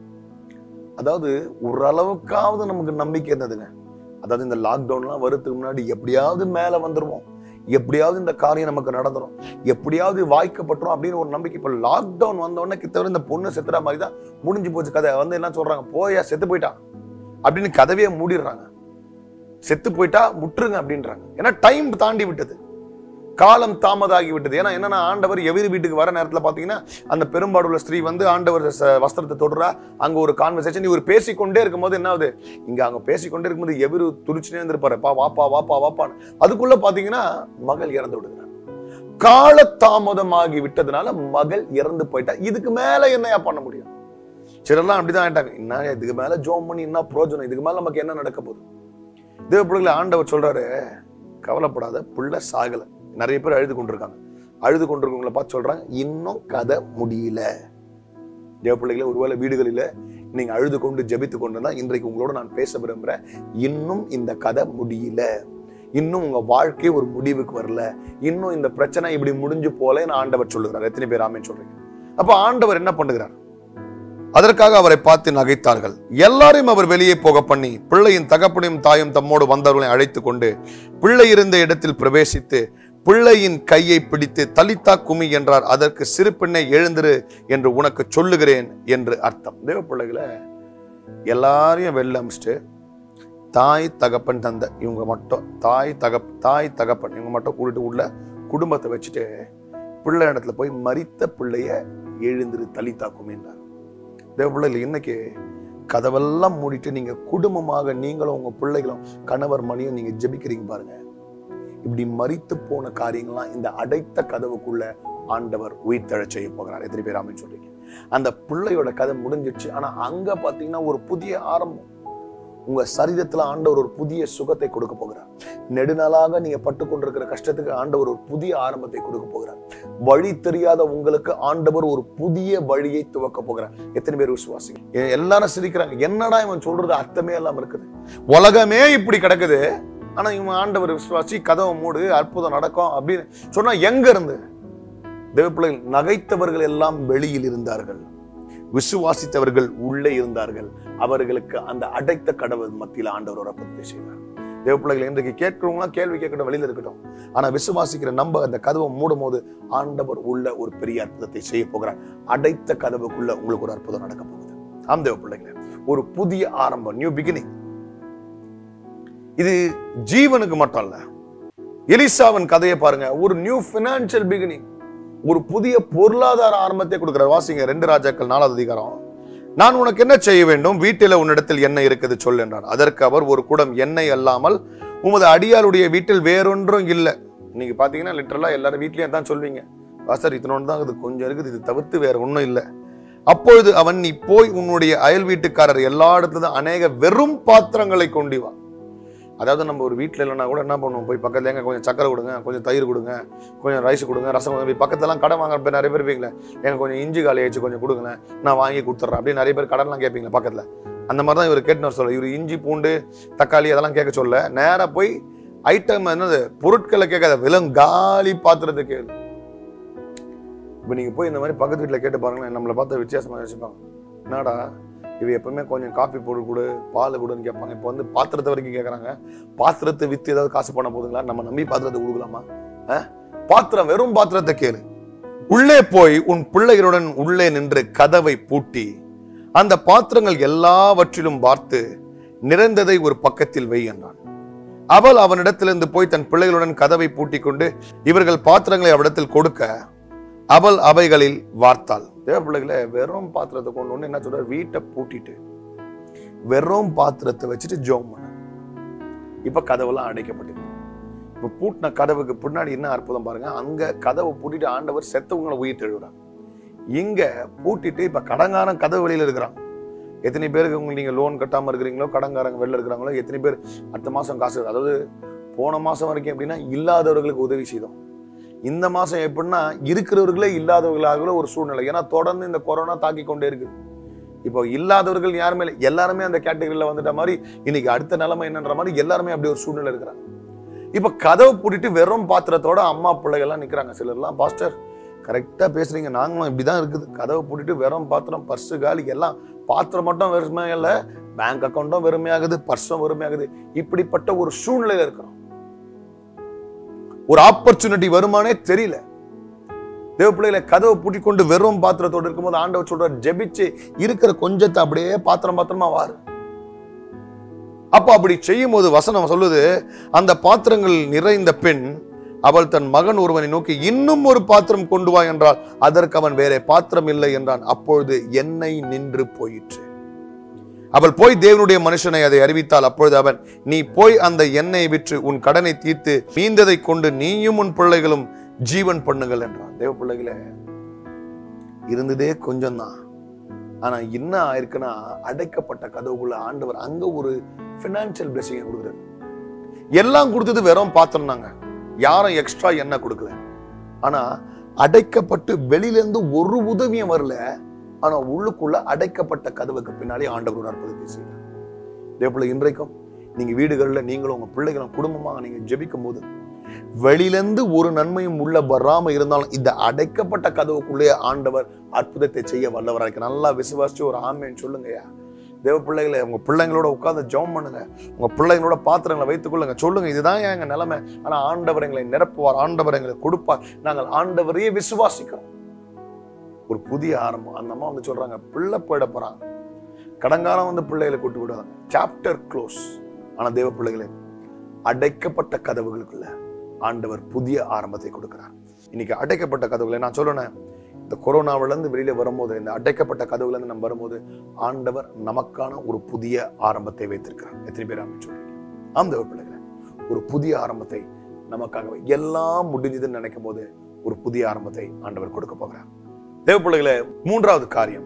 அதாவது ஓரளவுக்காவது நமக்கு நம்பிக்கை இருந்ததுங்க அதாவது இந்த லாக்டவுன்லாம் வரதுக்கு முன்னாடி எப்படியாவது மேல வந்துருவோம் எப்படியாவது இந்த காரியம் நமக்கு நடந்துரும் எப்படியாவது வாய்க்கப்பட்டுரும் அப்படின்னு ஒரு நம்பிக்கை இப்போ லாக்டவுன் வந்த உடனே கிட்டத்தட்ட இந்த பொண்ணு செத்துற மாதிரி தான் முடிஞ்சு போச்சு கதை வந்து என்ன சொல்றாங்க போயா செத்து போயிட்டான் அப்படின்னு கதவையே மூடிடுறாங்க செத்து போயிட்டா முட்டுருங்க அப்படின்றாங்க ஏன்னா டைம் தாண்டி விட்டது காலம் தாமதாகி விட்டது ஏன்னா என்னன்னா ஆண்டவர் எவரி வீட்டுக்கு வர நேரத்துல பாத்தீங்கன்னா அந்த பெரும்பாடுள்ள ஸ்திரீ வந்து ஆண்டவர் ச- வஸ்திரத்தை தொடுறா அங்க ஒரு கான்வர்சேஷன் இவர் பேசிக்கொண்டே இருக்கும்போது என்ன ஆகுது இங்க அங்க பேசிக்கொண்டே இருக்கும்போது எவரு துடிச்சுனே இருந்திருப்பாரு பா வாப்பா வாப்பா வாப்பான்னு அதுக்குள்ள பாத்தீங்கன்னா மகள் இறந்து விடுகிறார் கால தாமதமாகி விட்டதுனால மகள் இறந்து போயிட்டா இதுக்கு மேல என்னையா பண்ண முடியும் சிலர்லாம் அப்படிதான் ஆயிட்டாங்க என்ன இதுக்கு மேல ஜோம் பண்ணி என்ன பிரோஜனம் இதுக்கு மேல நமக்கு என்ன நடக்க போகுது தேவ பிள்ளைகளை ஆண்டவர் சொல்றாரு கவலைப்படாத புள்ள சாகல நிறைய பேர் அழுது கொண்டிருக்காங்க அழுது கொண்டிருக்கவங்களை பார்த்து சொல்றாங்க இன்னும் கதை முடியல தேவ பிள்ளைகளை ஒருவேளை வீடுகளில் நீங்க அழுது கொண்டு ஜெபித்து கொண்டு தான் இன்றைக்கு உங்களோட நான் பேச விரும்புறேன் இன்னும் இந்த கதை முடியல இன்னும் உங்க வாழ்க்கை ஒரு முடிவுக்கு வரல இன்னும் இந்த பிரச்சனை இப்படி முடிஞ்சு போலேன்னு ஆண்டவர் சொல்லுகிறார் எத்தனை பேர் ஆமேன்னு சொல்றீங்க அப்ப ஆண்டவர் என்ன பண்ணுகிறார் அதற்காக அவரை பார்த்து நகைத்தார்கள் எல்லாரையும் அவர் வெளியே போக பண்ணி பிள்ளையின் தகப்பனையும் தாயும் தம்மோடு வந்தவர்களை அழைத்து கொண்டு பிள்ளை இருந்த இடத்தில் பிரவேசித்து பிள்ளையின் கையை பிடித்து தலித்தா குமி என்றார் அதற்கு சிறு பெண்ணை எழுந்திரு என்று உனக்கு சொல்லுகிறேன் என்று அர்த்தம் தேவ பிள்ளைகளை எல்லாரையும் வெளில அமிச்சிட்டு தாய் தகப்பன் தந்தை இவங்க மட்டும் தாய் தகப் தாய் தகப்பன் இவங்க மட்டும் கூட்டிட்டு உள்ள குடும்பத்தை வச்சுட்டு பிள்ளை இடத்துல போய் மரித்த பிள்ளைய எழுந்திரு தலித்தா குமின்றார் தேவ பிள்ளைகள் இன்னைக்கு கதவெல்லாம் மூடிட்டு நீங்க குடும்பமாக நீங்களும் உங்க பிள்ளைகளும் கணவர் மணியும் நீங்க ஜெபிக்கிறீங்க பாருங்க இப்படி மறித்து போன காரியங்கள்லாம் இந்த அடைத்த கதவுக்குள்ள ஆண்டவர் உயிர் தழச் செய்ய போகிறார் எத்தனை பேர் ஆமென் சொல்றீங்க அந்த பிள்ளையோட கதை முடிஞ்சிடுச்சு ஆனா அங்க பாத்தீங்கன்னா ஒரு புதிய ஆரம்பம் உங்க சரீரத்துல ஆண்டவர் ஒரு புதிய சுகத்தை கொடுக்க போகிறார் நெடுநாளாக நீங்க பட்டு கொண்டிருக்கிற கஷ்டத்துக்கு ஆண்டவர் ஒரு புதிய ஆரம்பத்தை கொடுக்க போகிறார் வழி தெரியாத உங்களுக்கு ஆண்டவர் ஒரு புதிய வழியை துவக்க போகிறார் எத்தனை பேர் விசுவாசிங்க எ- எல்லாரும் சிரிக்கிறாங்க என்னடா இவன் சொல்றது அர்த்தமே இல்லாம இருக்குது உலகமே இப்படி கிடக்குது ஆனா இவன் ஆண்டவர் விசுவாசி கதவை மூடு அற்புதம் நடக்கும் அப்படின்னு சொன்னா எங்க இருந்து தேவப்பிள்ளைகள் நகைத்தவர்கள் எல்லாம் வெளியில் இருந்தார்கள் விசுவாசித்தவர்கள் உள்ளே இருந்தார்கள் அவர்களுக்கு அந்த அடைத்த கடவுள் மத்தியில் ஆண்டவர் ஒரு அற்புதத்தை செய்வார் தேவப்பிள்ளைகள் இன்றைக்கு கேட்கிறவங்களாம் கேள்வி கேட்கட்டும் வெளியில இருக்கட்டும் ஆனா விசுவாசிக்கிற நம்ம அந்த கதவை மூடும் போது ஆண்டவர் உள்ள ஒரு பெரிய அற்புதத்தை செய்ய போகிறார் அடைத்த கதவுக்குள்ள உங்களுக்கு ஒரு அற்புதம் நடக்க போகுது ஆம் தேவ பிள்ளைகளே ஒரு புதிய ஆரம்பம் நியூ பிகினிங் இது ஜீவனுக்கு மட்டும் இல்ல எலிசாவின் கதையை பாருங்க ஒரு நியூ பினான்சியல் பிகினிங் ஒரு புதிய பொருளாதார ஆரம்பத்தை கொடுக்கிறார் வாசிங்க ரெண்டு ராஜாக்கள் நாலாவது அதிகாரம் நான் உனக்கு என்ன செய்ய வேண்டும் வீட்டில உன்னிடத்தில் எண்ணெய் இருக்குது சொல் என்றார் அதற்கு அவர் ஒரு குடம் எண்ணெய் அல்லாமல் உமது அடியாருடைய வீட்டில் வேறொன்றும் இல்லை நீங்க பாத்தீங்கன்னா லிட்டரலா எல்லாரும் வீட்லயும் தான் சொல்வீங்க வாசர் இத்தனோடு தான் இது கொஞ்சம் இருக்குது இது தவிர்த்து வேற ஒன்றும் இல்லை அப்பொழுது அவன் நீ போய் உன்னுடைய அயல் வீட்டுக்காரர் எல்லா இடத்துல அநேக வெறும் பாத்திரங்களை கொண்டு வா அதாவது நம்ம ஒரு வீட்டில் இல்லைன்னா கூட என்ன பண்ணுவோம் போய் பக்கத்துல எங்க கொஞ்சம் சக்கரை கொடுங்க கொஞ்சம் தயிர் கொடுங்க கொஞ்சம் ரைஸ் கொடுங்க ரசம் கொடுங்க போய் பக்கத்துலலாம் கடை வாங்க போய் நிறைய பேர் இருப்பீங்களே எங்க கொஞ்சம் இஞ்சி காலி ஆயிடுச்சு கொஞ்சம் கொடுங்களேன் நான் வாங்கி கொடுத்துட்றேன் அப்படி நிறைய பேர் கடன்லாம் கேட்பீங்களா பக்கத்துல அந்த மாதிரி தான் இவர் கேட்டுன்னு சொல்ல இவர் இஞ்சி பூண்டு தக்காளி அதெல்லாம் கேட்க சொல்ல நேரா போய் ஐட்டம் என்னது பொருட்களை கேட்காத விலம் காலி பாத்திரத்தை கேளு இப்போ நீங்க போய் இந்த மாதிரி பக்கத்து வீட்டில் கேட்டு பாருங்களேன் நம்மளை பார்த்து வித்தியாசமா யோசிப்பாங்க என்னடா இவ எப்பவுமே கொஞ்சம் காஃபி போட்டு கொடு பால் கொடுன்னு கேட்பாங்க இப்போ வந்து பாத்திரத்தை வரைக்கும் கேட்குறாங்க பாத்திரத்தை வித்து ஏதாவது காசு பண்ண போதுங்களா நம்ம நம்பி பாத்திரத்தை கொடுக்கலாமா ஆ? பாத்திரம் வெறும் பாத்திரத்தை கேளு உள்ளே போய் உன் பிள்ளைகளுடன் உள்ளே நின்று கதவை பூட்டி அந்த பாத்திரங்கள் எல்லாவற்றிலும் பார்த்து நிறைந்ததை ஒரு பக்கத்தில் வை என்றான் அவள் அவனிடத்திலிருந்து போய் தன் பிள்ளைகளுடன் கதவை பூட்டிக் கொண்டு இவர்கள் பாத்திரங்களை அவரிடத்தில் கொடுக்க அவள் அவைகளில் வார்த்தாள் தேவ பிள்ளைகளை வெறும் பாத்திரத்தை கொண்டு வந்து என்ன சொல்ற வீட்டை பூட்டிட்டு வெறும் பாத்திரத்தை வச்சுட்டு ஜோம் பண்ண இப்ப கதவெல்லாம் அடைக்கப்பட்டிருக்கு இப்ப பூட்டின கதவுக்கு பின்னாடி என்ன அற்புதம் பாருங்க அங்க கதவை பூட்டிட்டு ஆண்டவர் செத்தவங்களை உயிர் தெழுகிறார் இங்க பூட்டிட்டு இப்ப கடங்காரன் கதவு வெளியில இருக்கிறான் எத்தனை பேருக்கு உங்களுக்கு நீங்க லோன் கட்டாம இருக்கிறீங்களோ கடங்காரங்க வெளில இருக்கிறாங்களோ எத்தனை பேர் அடுத்த மாசம் காசு அதாவது போன மாசம் வரைக்கும் எப்படின்னா இல்லாதவர்களுக்கு உதவி செய்தோம் இந்த மாசம் எப்படின்னா இருக்கிறவர்களே இல்லாதவர்களாக ஒரு சூழ்நிலை ஏன்னா தொடர்ந்து இந்த கொரோனா தாக்கி கொண்டே இருக்கு இப்போ இல்லாதவர்கள் யாருமே இல்லை எல்லாருமே அந்த கேட்டகரியில வந்துட்ட மாதிரி இன்னைக்கு அடுத்த நிலைமை என்னன்ற மாதிரி எல்லாருமே அப்படி ஒரு சூழ்நிலை இருக்கிறாங்க இப்ப கதவை பூட்டிட்டு வெறும் பாத்திரத்தோட அம்மா பிள்ளைகள்லாம் நிக்கிறாங்க சிலர்லாம் பாஸ்டர் கரெக்டா பேசுறீங்க நாங்களும் இப்படிதான் இருக்குது கதவை பூட்டிட்டு வெறும் பாத்திரம் பர்ஸு காலி எல்லாம் பாத்திரம் மட்டும் வெறுமையா இல்ல பேங்க் அக்கௌண்ட்டும் வெறுமையாகுது பர்ஸும் வெறுமையாகுது இப்படிப்பட்ட ஒரு சூழ்நிலையில இருக்கிறோம் ஒரு ஆப்பர்ச்சுனிட்டி வருமானே தெரியல தேவ பிள்ளைகளை கதவை பூட்டி கொண்டு வெறும் பாத்திரத்தோடு இருக்கும்போது ஆண்டவர் சொல்றார் ஜெபிச்சு இருக்கிற கொஞ்சத்தை அப்படியே பாத்திரம் பாத்திரமா வாரு அப்ப அப்படி செய்யும் போது வசனம் சொல்லுது அந்த பாத்திரங்கள் நிறைந்த பெண் அவள் தன் மகன் ஒருவனை நோக்கி இன்னும் ஒரு பாத்திரம் கொண்டு வா என்றால் அதற்கு அவன் வேற பாத்திரம் இல்லை என்றான் அப்பொழுது எண்ணெய் நின்று போயிற்று அவள் போய் தேவனுடைய மனுஷனை அதை அறிவித்தால் அப்பொழுது அவன் நீ போய் அந்த எண்ணெயை விற்று உன் கடனை தீர்த்து மீந்ததை கொண்டு நீயும் உன் பிள்ளைகளும் ஜீவன் பண்ணுங்கள் என்றான் தேவ பிள்ளைகளே இருந்ததே கொஞ்சம் தான் ஆனா என்ன ஆயிருக்குன்னா அடைக்கப்பட்ட கதவுக்குள்ள ஆண்டவர் அங்க ஒரு பினான்சியல் பிளெஸிங் கொடுக்குறாரு எல்லாம் கொடுத்தது வெறும் பாத்திரம் தாங்க யாரும் எக்ஸ்ட்ரா என்ன கொடுக்கல ஆனா அடைக்கப்பட்டு வெளியில இருந்து ஒரு உதவியும் வரல ஆனா உள்ளுக்குள்ள அடைக்கப்பட்ட கதவுக்கு பின்னாலே ஆண்டவர் ஒரு அற்புதத்தை செய்தார் இதேபோல இன்றைக்கும் நீங்க வீடுகளில் நீங்களும் உங்க பிள்ளைகளும் குடும்பமாக நீங்க ஜெபிக்கும் போது வெளியிலிருந்து ஒரு நன்மையும் உள்ள வராம இருந்தாலும் இந்த அடைக்கப்பட்ட கதவுக்குள்ளே ஆண்டவர் அற்புதத்தை செய்ய வல்லவராக இருக்கு நல்லா விசுவாசிச்சு ஒரு ஆமேன்னு சொல்லுங்கய்யா தேவ பிள்ளைகளை உங்க பிள்ளைங்களோட உட்கார்ந்து ஜெபம் பண்ணுங்க உங்க பிள்ளைங்களோட பாத்திரங்களை வைத்துக் கொள்ளுங்க சொல்லுங்க இதுதான் எங்க நிலைமை ஆனா ஆண்டவர் எங்களை நிரப்புவார் ஆண்டவர் எங்களை கொடுப்பார் நாங்கள் ஆண்டவரையே விசுவாசிக்கிறோம் ஒரு புதிய ஆரம்பம் அந்த அம்மா வந்து சொல்றாங்க பிள்ளை போயிட போறாங்க கடங்காலம் வந்து பிள்ளைகளை கூட்டு விடுவாங்க சாப்டர் க்ளோஸ் ஆனா தேவ பிள்ளைகளே அடைக்கப்பட்ட கதவுகளுக்குள்ள ஆண்டவர் புதிய ஆரம்பத்தை கொடுக்கிறார் இன்னைக்கு அடைக்கப்பட்ட கதவுகளை நான் சொல்லுனேன் இந்த கொரோனாவிலேருந்து வெளியில வரும்போது இந்த அடைக்கப்பட்ட கதவுல இருந்து நம்ம வரும்போது ஆண்டவர் நமக்கான ஒரு புதிய ஆரம்பத்தை வைத்திருக்கிறார் எத்தனை பேர் ஆமென் சொல்றீங்க ஆம் தேவ பிள்ளைகளே ஒரு புதிய ஆரம்பத்தை நமக்காக எல்லாம் முடிஞ்சதுன்னு நினைக்கும் போது ஒரு புதிய ஆரம்பத்தை ஆண்டவர் கொடுக்க போகிறார் தேவ பிள்ளைகளே மூன்றாவது காரியம்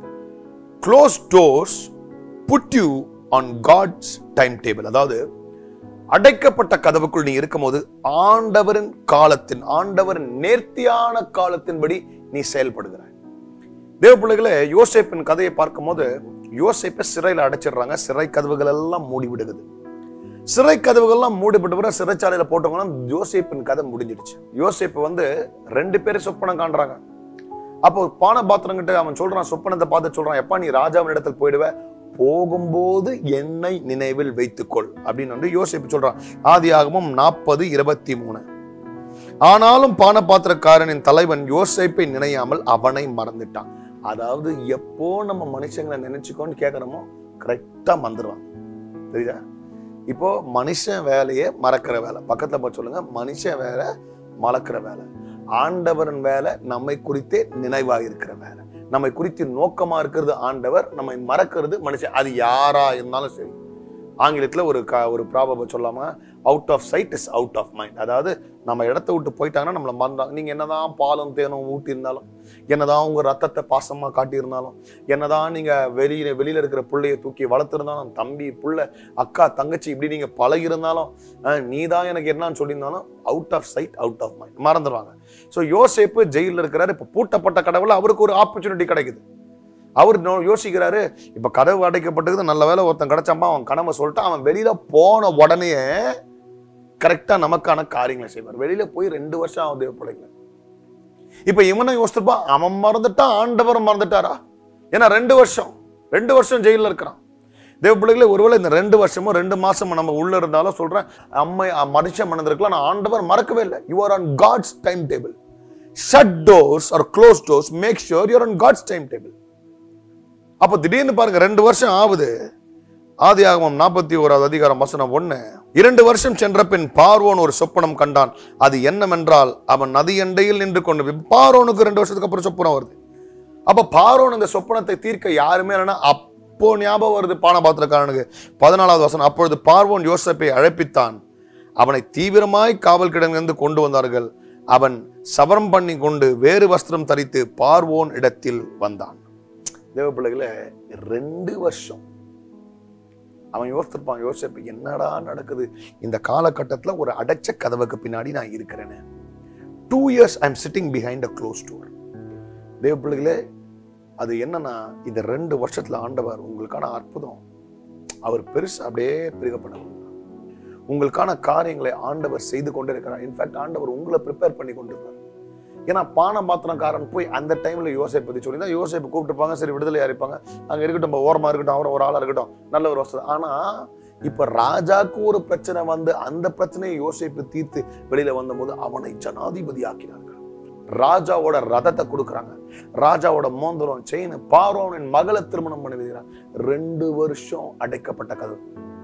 close doors put you on God's timetable அதாவது அடைக்கப்பட்ட கதவுக்குள் நீ இருக்கும்போது ஆண்டவரின் காலத்தின் ஆண்டவரின் நேர்த்தியான காலத்தின்படி நீ செயல்படுகிறாய் தேவ பிள்ளைகளே யோசேப்பின் கதையை பார்க்கும்போது யோசேப்பை சிறையில் அடைச்சிடுறாங்க சிறை கதவுகள் எல்லாம் மூடி விடுகிறது சிறை கதவுகள்லாம் மூடிப்பட்ட பிறகு சிறைச்சாலையில போட்டவங்கன்னா யோசேப்பின் கதை முடிஞ்சிடுச்சு யோசேப்பு வந்து ரெண்டு பேரும் சொப்பனம் காண்றாங்க அப்போ பான பாத்திரங்கிட்ட அவன் சொல்றான் சொப்பனத்தை பார்த்து சொல்றான் எப்பா நீ ராஜாவின் இடத்துல போயிடுவ போகும்போது என்னை நினைவில் வைத்துக்கொள் அப்படின்னு வந்து யோசிப்பு சொல்றான் ஆதி ஆகமும் நாற்பது இருபத்தி மூணு ஆனாலும் பானபாத்திரக்காரனின் தலைவன் யோசேப்பை நினையாமல் அவனை மறந்துட்டான் அதாவது எப்போ நம்ம மனுஷங்களை நினைச்சுக்கோன்னு கேட்கறோமோ கரெக்டா மறந்துடுவான் தெரியுதா இப்போ மனுஷன் வேலையே மறக்கிற வேலை பக்கத்துல போய் சொல்லுங்க மனுஷன் வேலை மறக்கிற வேலை ஆண்டவரின் வேலை நம்மை குறித்தே நினைவா இருக்கிற வேலை நம்மை குறித்து நோக்கமா இருக்கிறது ஆண்டவர் நம்மை மறக்கிறது மனுஷன் அது யாரா இருந்தாலும் சரி ஆங்கிலத்துல ஒரு க ஒரு ப்ராபம் சொல்லாம out of sight is out of mind அதாவது நம்ம இடத்த விட்டு போயிட்டாங்கன்னா நம்மளை மறந்தாங்க நீங்க என்னதான் பாலும் தேனும் ஊட்டி இருந்தாலும் என்னதான் உங்க ரத்தத்தை பாசமா காட்டியிருந்தாலும் என்னதான் நீங்க வெளியில வெளியில இருக்கிற புள்ளைய தூக்கி வளர்த்துருந்தாலும் தம்பி புள்ள அக்கா தங்கச்சி இப்படி நீங்க பழகி இருந்தாலும் நீ தான் எனக்கு என்னன்னு சொல்லியிருந்தாலும் out of sight out of mind மறந்துடுவாங்க ஸோ யோசேப்பு ஜெயிலில் இருக்கிறாரு இப்போ பூட்டப்பட்ட கடவுள் அவருக்கு ஒரு ஆப்பர்ச்சுனிட்டி கிடைக்குது அவர் நோ- யோசிக்கிறாரு இப்ப கதவு அடைக்கப்பட்டது நல்ல வேலை ஒருத்தன் கிடைச்சாம்பா அவன் கனவை சொல்லிட்டு அவன் வெளியில போன உடனே கரெக்டா நமக்கான காரியங்களை செய்வார் வெளியில போய் ரெண்டு வருஷம் ஆகுது பிள்ளைங்க இப்ப இவனை யோசிச்சிருப்பான் அவன் மறந்துட்டான் ஆண்டவர் மறந்துட்டாரா ஏன்னா ரெண்டு வருஷம் ரெண்டு வருஷம் ஜெயிலில் இருக்கிறான் தேவ பிள்ளைகளே ஒருவேளை இந்த ரெண்டு வருஷமும் ரெண்டு மாசமும் நம்ம உள்ள இருந்தாலும் சொல்றேன் அம்மை மனுஷன் மனதிருக்கலாம் நான் ஆண்டவர் மறக்கவே இல்லை you are on God's timetable shut doors or close doors make sure you're on God's timetable அப்போ திடீர்னு பாருங்க ரெண்டு வருஷம் ஆகுது ஆதி ஆகமம் நாற்பத்தி ஓராவது அதிகாரம் வசனம் ஒண்ணு இரண்டு வருஷம் சென்ற பின் பார்வோன் ஒரு சொப்பனம் கண்டான் அது என்னவென்றால் அவன் நதி எண்டையில் நின்று கொண்டு பார்வோனுக்கு ரெண்டு வருஷத்துக்கு அப்புறம் சொப்பனம் வருது அப்ப பார்வோன் இந்த சொப்பனத்தை தீர்க்க யாருமே இல்லைன்னா அப்போ ஞாபகம் வருது பானபாத்திரக்காரனுக்கு பதினாலாவது வசனம் அப்பொழுது பார்வோன் யோசப்பை அழைப்பித்தான் அவனை தீவிரமாய் காவல் கிடங்கிலிருந்து கொண்டு வந்தார்கள் அவன் சவரம் பண்ணி கொண்டு வேறு வஸ்திரம் தரித்து பார்வோன் இடத்தில் வந்தான் தேவ பிள்ளைகளே ரெண்டு வருஷம் அவன் யோசித்திருப்பான் யோசிப்பு என்னடா நடக்குது இந்த காலகட்டத்தில் ஒரு அடைச்ச கதவுக்கு பின்னாடி நான் இருக்கிறேன்னு two years I am sitting behind a close door தேவ பிள்ளைகளே அது என்னன்னா இந்த ரெண்டு வருஷத்துல ஆண்டவர் உங்களுக்கான அற்புதம் அவர் பெருசு அப்படியே பெருக பண்ண முடியும் உங்களுக்கான காரியங்களை ஆண்டவர் செய்து கொண்டே இருக்கிறார் இன்ஃபேக்ட் ஆண்டவர் உங்களை ப்ரிப்பேர் பண்ணி கொண்டிருக்கிறார் ஏன்னா பான பாத்திரக்காரன் போய் அந்த டைம்ல யோசேப் பத்தி சொல்லி தான் யோசேப்பு கூப்பிட்டுருப்பாங்க சரி விடுதலையா இருப்பாங்க அங்க இருக்கட்டும் நம்ம ஓரமா இருக்கட்டும் அவர் ஒரு ஆளா இருக்கட்டும் நல்ல ஒரு வசதி ஆனா இப்ப ராஜாக்கு ஒரு பிரச்சனை வந்து அந்த பிரச்சனையை யோசேப்பு தீர்த்து வெளியில வந்தபோது அவனை ஜனாதிபதி ஆக்கினார்கள் ராஜாவோட ரதத்தை கொடுக்குறாங்க ராஜாவோட மோந்திரம் செயின் பார்வோனின் மகளை திருமணம் பண்ணி வைக்கிறாங்க ரெண்டு வருஷம் அடைக்கப்பட்ட கதவு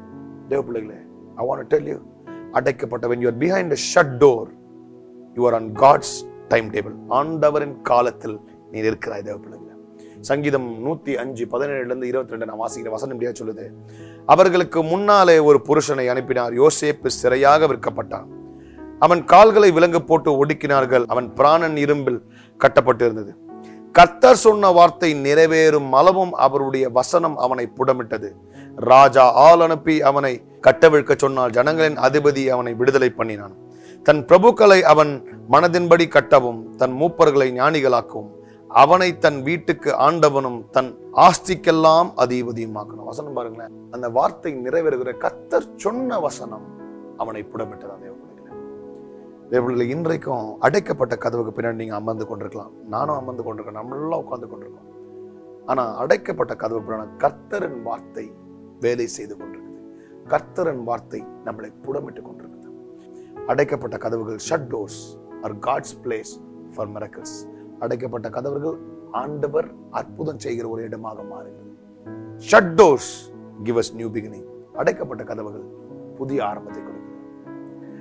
தேவ பிள்ளைகளே ஐ வாண்ட் டெல் யூ அடைக்கப்பட்ட when you are behind a shut door you are on God's timetable ஆண்டவரின் காலத்தில் நீ இருக்கிறாய் தேவ பிள்ளைகளே சங்கீதம் நூத்தி அஞ்சு பதினேழுல இருந்து இருபத்தி ரெண்டு நான் வாசிக்கிற வசனம் இப்படியா சொல்லுது அவர்களுக்கு முன்னாலே ஒரு புருஷனை அனுப்பினார் யோசேப்பு சிறையாக விற்கப்பட்டான் அவன் கால்களை விலங்கு போட்டு ஒடுக்கினார்கள் அவன் பிராணன் இரும்பில் கட்டப்பட்டிருந்தது கர்த்தர் சொன்ன வார்த்தை நிறைவேறும் அளவும் அவருடைய வசனம் அவனை புடமிட்டது ராஜா ஆள் அனுப்பி அவனை கட்டவிழ்க்க சொன்னால் ஜனங்களின் அதிபதி அவனை விடுதலை பண்ணினான் தன் பிரபுக்களை அவன் மனதின்படி கட்டவும் தன் மூப்பர்களை ஞானிகளாக்கவும் அவனை தன் வீட்டுக்கு ஆண்டவனும் தன் ஆஸ்திக்கெல்லாம் அதிபதியுமாக்கணும் வசனம் பாருங்களேன் அந்த வார்த்தை நிறைவேறுகிற கர்த்தர் சொன்ன வசனம் அவனை புடமிட்டதான் தேவப்பிள்ளைகளே தேவப்பிள்ளைகளை இன்றைக்கும் அடைக்கப்பட்ட கதவுக்கு பின்னாடி நீங்க அமர்ந்து கொண்டிருக்கலாம் நானும் அமர்ந்து கொண்டிருக்கேன் நம்மளாம் உட்கார்ந்து கொண்டிருக்கோம் ஆனா அடைக்கப்பட்ட கதவு பின்னாடி கர்த்தரின் வார்த்தை வேலை செய்து கொண்டிருக்குது கர்த்தரின் வார்த்தை நம்மளை புடமிட்டு கொண்டிருக்குது அடைக்கப்பட்ட கதவுகள் shut doors are God's place for miracles அடைக்கப்பட்ட கதவுகள் ஆண்டவர் அற்புதம் செய்கிற ஒரு இடமாக மாறுகிறது shut doors give us new beginning அடைக்கப்பட்ட கதவுகள் புதிய ஆரம்பத்தை கொடுக்கிறது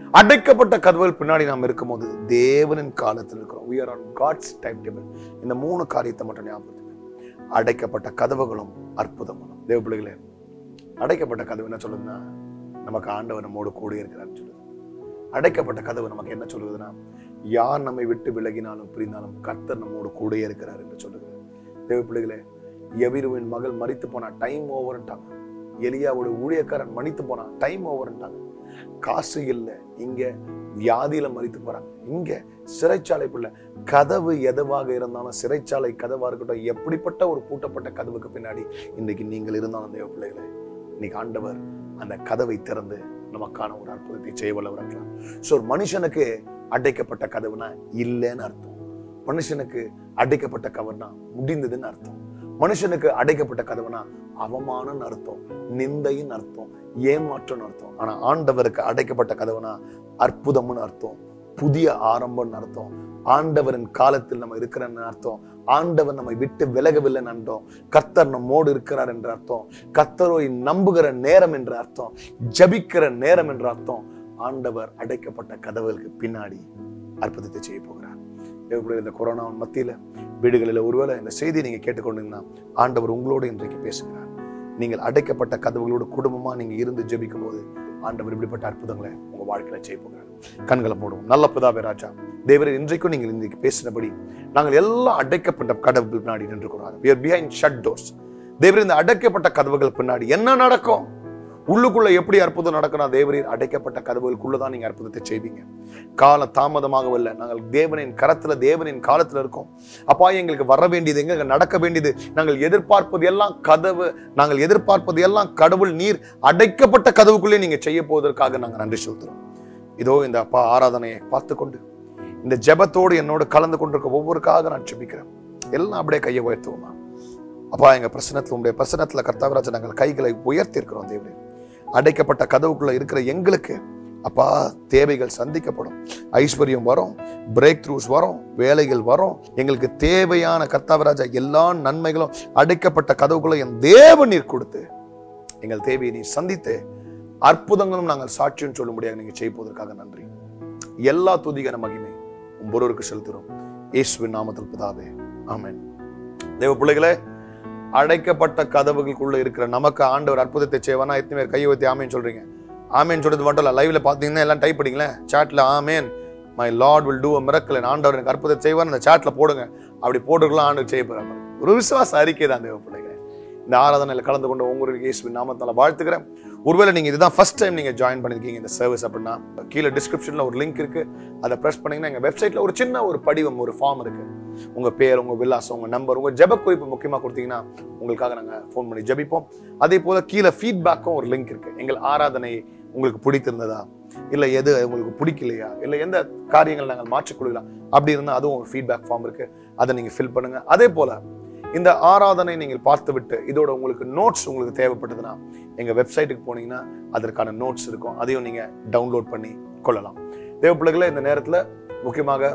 அடைக்கப்பட்ட கதவுகள் பின்னாடி நாம் இருக்கும்போது தேவனின் காலத்தில் இருக்கிறோம் we are on god's timetable இந்த மூணு காரியத்தை மட்டும் ஞாபகம் அடைக்கப்பட்ட கதவுகளும் அற்புதங்களும் தேவ பிள்ளைகளே அடைக்கப்பட்ட கதவு என்ன சொல்லுதுன்னா நமக்கு ஆண்டவர் நம்மோடு கூட இருக்கிறான்னு சொல்லுது அடைக்கப்பட்ட கதவு நமக்கு என்ன சொல்லுதுன்னா யார் நம்மை விட்டு விலகினாலும் பிரிந்தாலும் கர்த்தர் நம்மோடு கூட இருக்கிறார் என்று சொல்லுகிறது தேவ பிள்ளைகளே எவிருவின் மகள் மறித்து போனா டைம் ஓவர்ன்ட்டாங்க எலியாவோட ஊழியக்காரன் மன்னித்து போனான் டைம் ஓவர்ன்ட்டாங்க காசு இல்லை இங்க வியாதியில மறித்து போறாங்க இங்க சிறைச்சாலைக்குள்ள கதவு எதுவாக இருந்தாலும் சிறைச்சாலை கதவா இருக்கட்டும் எப்படிப்பட்ட ஒரு பூட்டப்பட்ட கதவுக்கு பின்னாடி இன்னைக்கு நீங்கள் இருந்தாலும் தேவ பிள்ளைகளே இன்னைக்கு ஆண்டவர் அந்த கதவை திறந்து நமக்கான ஒரு அற்புதத்தை செய்ய வல்லவர் இருக்கிறார் ஸோ ஒரு மனுஷனுக்கு அடைக்கப்பட்ட கதவுனா இல்லைன்னு அர்த்தம் மனுஷனுக்கு அடைக்கப்பட்ட கவர்னா முடிந்ததுன்னு அர்த்தம் மனுஷனுக்கு அடைக்கப்பட்ட கதவுனா அவமானம்னு அர்த்தம் நிந்தைன்னு அர்த்தம் ஏமாற்றம்னு அர்த்தம் ஆனா ஆண்டவருக்கு அடைக்கப்பட்ட கதவுனா அற்புதம்னு அர்த்தம் புதிய ஆரம்பம்னு அர்த்தம் ஆண்டவரின் காலத்தில் நம்ம இருக்கிறன்னு அர்த்தம் ஆண்டவர் நம்மை விட்டு விலகவில்லைன்னு அர்த்தம் கர்த்தர் நம்மோடு இருக்கிறார் என்ற அர்த்தம் கர்த்தரை நம்புகிற நேரம் என்ற அர்த்தம் ஜபிக்கிற நேரம் என்ற அர்த்தம் ஆண்டவர் அடைக்கப்பட்ட கதவுகளுக்கு பின்னாடி அற்புதத்தை செய்ய போகிறார் எப்படி இந்த கொரோனா மத்தியில வீடுகளில் ஒருவேளை இந்த செய்தியை நீங்க கேட்டுக்கொண்டீங்கன்னா ஆண்டவர் உங்களோடு இன்றைக்கு பேசுகிறார் நீங்கள் அடைக்கப்பட்ட கதவுகளோடு குடும்பமா நீங்க இருந்து ஜெபிக்கும் போது ஆண்டவர் இப்படிப்பட்ட அற்புதங்களை உங்க வாழ்க்கையில செய்ய போகிறார் கண்களை போடுவோம் நல்ல பிதாவே ராஜா தேவரே இன்றைக்கும் நீங்கள் இன்றைக்கு பேசினபடி நாங்கள் எல்லாம் அடைக்கப்பட்ட கதவுகள் பின்னாடி நின்று கொள்வார் we are behind shut doors தேவரே இந்த அடைக்கப்பட்ட கதவுகள் பின்னாடி என்ன நடக்கும் உள்ளுக்குள்ள எப்படி அற்புதம் நடக்கணும் தேவரீர் அடைக்கப்பட்ட கதவுகளுக்குள்ளதான் நீங்க அற்புதத்தை செய்வீங்க கால தாமதமாகவில்லை நாங்கள் தேவனின் கரத்துல தேவனின் காலத்துல இருக்கோம் அப்பா எங்களுக்கு வர வேண்டியது எங்க நடக்க வேண்டியது நாங்கள் எதிர்பார்ப்பது எல்லாம் கதவு நாங்கள் எதிர்பார்ப்பது எல்லாம் கடவுள் நீர் அடைக்கப்பட்ட கதவுக்குள்ளே நீங்க செய்ய போவதற்காக நாங்கள் நன்றி செலுத்துறோம் இதோ இந்த அப்பா ஆராதனையை பார்த்து கொண்டு இந்த ஜெபத்தோடு என்னோடு கலந்து கொண்டிருக்க ஒவ்வொருக்காக நான் ஜெபிக்கிறேன் எல்லாம் அப்படியே கையை உயர்த்துவோமா அப்பா எங்க பிரசனத்துல உங்களுடைய பிரசனத்துல கர்த்தாவராஜ நாங்கள் கைகளை உயர்த்தி இருக்கிறோம் தேவரே அடைக்கப்பட்ட கதவுக்குள்ள இருக்கிற எங்களுக்கு அப்பா தேவைகள் சந்திக்கப்படும் ஐஸ்வர்யம் வரும் பிரேக் த்ரூஸ் வரும் வேலைகள் வரும் எங்களுக்கு தேவையான கர்த்தாவராஜா எல்லா நன்மைகளும் அடைக்கப்பட்ட கதவுக்குள்ள என் தேவ நீர் கொடுத்து எங்கள் தேவையை நீர் சந்தித்து அற்புதங்களும் நாங்கள் சாட்சியம் சொல்லும்படியாக நீங்க செய்வதற்காக நன்றி எல்லா துதிகர மகிமை ஒவ்வொருவருக்கு செலுத்துகிறோம் இயேசுவின் நாமத்தில் பிதாவே ஆமென் தேவ பிள்ளைகளே அடைக்கப்பட்ட கதவுகளுக்குள்ள இருக்கிற நமக்கு ஆண்டவர் அற்புதத்தை செய்வானா எத்தனை பேர் கையை ஊத்தி ஆமேன்னு சொல்றீங்க ஆமேன் சொல்றது மட்டும் இல்ல லைவ்ல பாத்தீங்கன்னா எல்லாம் டைப் பண்ணிங்களேன் சாட்ல amen my lord will do a miracle ஆண்டவர் எனக்கு அற்புதத்தை செய்வார் அந்த சாட்ல போடுங்க அப்படி போட்டுக்கலாம் ஆண்டவர் செய்ய போறாங்க ஒரு விசுவாச அறிக்கை தான் தேவ பிள்ளைங்க இந்த ஆராதனையில் கலந்து கொண்ட உங்களுக்கு இயேசுவின் நாமத்தால வாழ்த்துக்கிறேன் ஒருவேளை நீங்க இதுதான் ஃபர்ஸ்ட் டைம் நீங்க ஜாயின் பண்ணிருக்கீங்க இந்த சர்வீஸ் அப்படின்னா கீழே டிஸ்கிரிப்ஷன்ல ஒரு லிங்க் இருக்கு அதை பிரஸ் பண்ணீங்கன்னா எங்க வெப்சைட்ல ஒரு சின்ன ஒரு படிவம் ஒரு ஃபார்ம் இருக்கு உங்க பேர் உங்க விலாசம் உங்க நம்பர் உங்க ஜெப குறிப்பு முக்கியமா கொடுத்தீங்கன்னா உங்களுக்காக நாங்க ஃபோன் பண்ணி ஜெபிப்போம் அதே போல கீழே ஃபீட்பேக்கும் ஒரு லிங்க் இருக்கு எங்கள் ஆராதனை உங்களுக்கு பிடித்திருந்ததா இல்ல எது உங்களுக்கு பிடிக்கலையா இல்ல எந்த காரியங்கள் நாங்கள் மாற்றிக் கொள்ளலாம் அப்படி இருந்தா அதுவும் ஒரு ஃபீட்பேக் ஃபார்ம் இருக்கு அதை நீங்க ஃபில் பண்ணுங்க அதே போல இந்த ஆராதனை நீங்கள் பார்த்து விட்டு இதோட உங்களுக்கு நோட்ஸ் உங்களுக்கு தேவைப்பட்டதுன்னா எங்க வெப்சைட்டுக்கு போனீங்கன்னா அதற்கான நோட்ஸ் இருக்கும் அதையும் நீங்க டவுன்லோட் பண்ணி கொள்ளலாம் தேவ பிள்ளைகளை இந்த நேரத்துல முக்கியமாக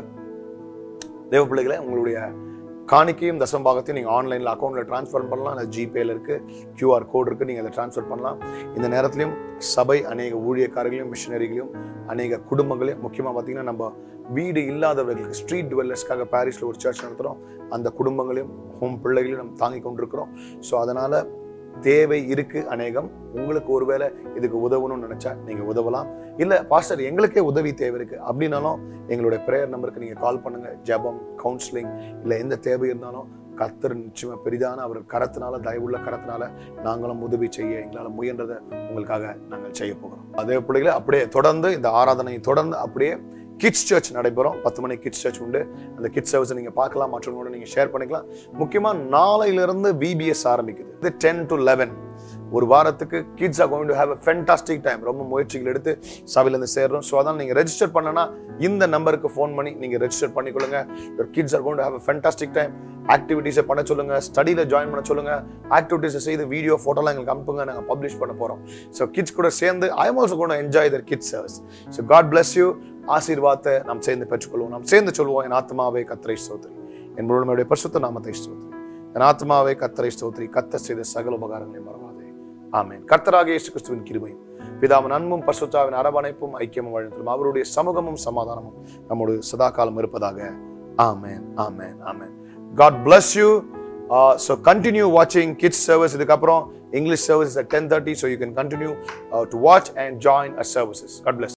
தேவ பிள்ளைகளை உங்களுடைய காணிக்கையும் தசம்பாகத்தையும் நீங்கள் ஆன்லைனில் அக்கௌண்ட்டில் ட்ரான்ஸ்ஃபர் பண்ணலாம் இல்லை ஜிபேல இருக்கு கியூஆர் கோட் இருக்கு நீங்கள் அதை ட்ரான்ஸ்ஃபர் பண்ணலாம் இந்த நேரத்திலையும் சபை அநேக ஊழியக்காரர்களையும் மிஷினரிகளையும் அநேக குடும்பங்களையும் முக்கியமாக பார்த்தீங்கன்னா நம்ம வீடு இல்லாதவர்களுக்கு ஸ்ட்ரீட் டுவெல்லர்ஸ்க்காக பாரிஸில் ஒரு சர்ச் நடத்துகிறோம் அந்த குடும்பங்களையும் ஹோம் பிள்ளைகளையும் நம்ம தாங்கி கொண்டிருக்கிறோம் ஸோ அதனால தேவை இருக்கு அநேகம் உங்களுக்கு ஒருவேளை இதுக்கு உதவணும்னு நினைச்சா நீங்க உதவலாம் இல்ல பாஸ்டர் எங்களுக்கே உதவி தேவை இருக்கு அப்படின்னாலும் எங்களுடைய பிரேயர் நம்பருக்கு நீங்க கால் பண்ணுங்க ஜெபம் கவுன்சிலிங் இல்ல எந்த தேவை இருந்தாலும் கர்த்தர் நிச்சயமா பெரிதான அவர் கரத்தினால தயவுள்ள கரத்தினால நாங்களும் உதவி செய்ய எங்களால முயன்றதை உங்களுக்காக நாங்கள் செய்ய போகிறோம் அதே பிள்ளைகளை அப்படியே தொடர்ந்து இந்த ஆராதனையை தொடர்ந்து அப்படியே கிட்ஸ் சர்ச் நடைபெறும் பத்து மணி கிட்ஸ் சர்ச் உண்டு அந்த கிட்ஸ் சர்வீஸ் நீங்க பார்க்கலாம் மற்றவங்களோட நீங்க ஷேர் பண்ணிக்கலாம் முக்கியமா நாளையிலிருந்து விபிஎஸ் ஆரம்பிக்குது இது டென் டு லெவன் ஒரு வாரத்துக்கு kids are going to have a fantastic time ரொம்ப முயற்சிகள் எடுத்து சபையிலேருந்து சேர்றோம் ஸோ அதான் நீங்கள் ரெஜிஸ்டர் பண்ணனா இந்த நம்பருக்கு ஃபோன் பண்ணி நீங்கள் ரெஜிஸ்டர் பண்ணிக்கொள்ளுங்க your kids are going to have a fantastic time ஆக்டிவிட்டீஸை பண்ண சொல்லுங்க ஸ்டடியில் ஜாயின் பண்ண சொல்லுங்க ஆக்டிவிட்டீஸை செய்து வீடியோ ஃபோட்டோலாம் எங்களுக்கு அனுப்புங்க நாங்கள் பப்ளிஷ் பண்ண போகிறோம் ஸோ கிட்ஸ் கூட சேர்ந்து I am also gonna enjoy the kids service so God bless you ஆசீர்வாதத்தை நாம் சேர்ந்து பெற்றுக்கொள்வோம் நாம் சேர்ந்து சொல்வோம் என் ஆத்மாவே கத்திரை ஸ்தோத்திரி என் முழுமையுடைய பரிசுத்த நாமத்தை ஸ்தோத்திரி என் ஆத்மாவே கத்தரை ஸ்தோத்திரி கத்த செய்த சகல உபகாரங்களை மறவாதே ஆமென் கர்த்தராக இயேசு கிறிஸ்துவின் கிருபையும் பிதாவின் அன்பும் பசுத்தாவின் அரவணைப்பும் ஐக்கியமும் வழிநடத்தலும் அவருடைய சமூகமும் சமாதானமும் நம்மோடு சதா காலம் இருப்பதாக ஆமென் ஆமென் ஆமென் God bless you uh, so continue watching kids service இதுக்கப்புறம் English service at 10:30 so you can continue uh, to watch and join our services god bless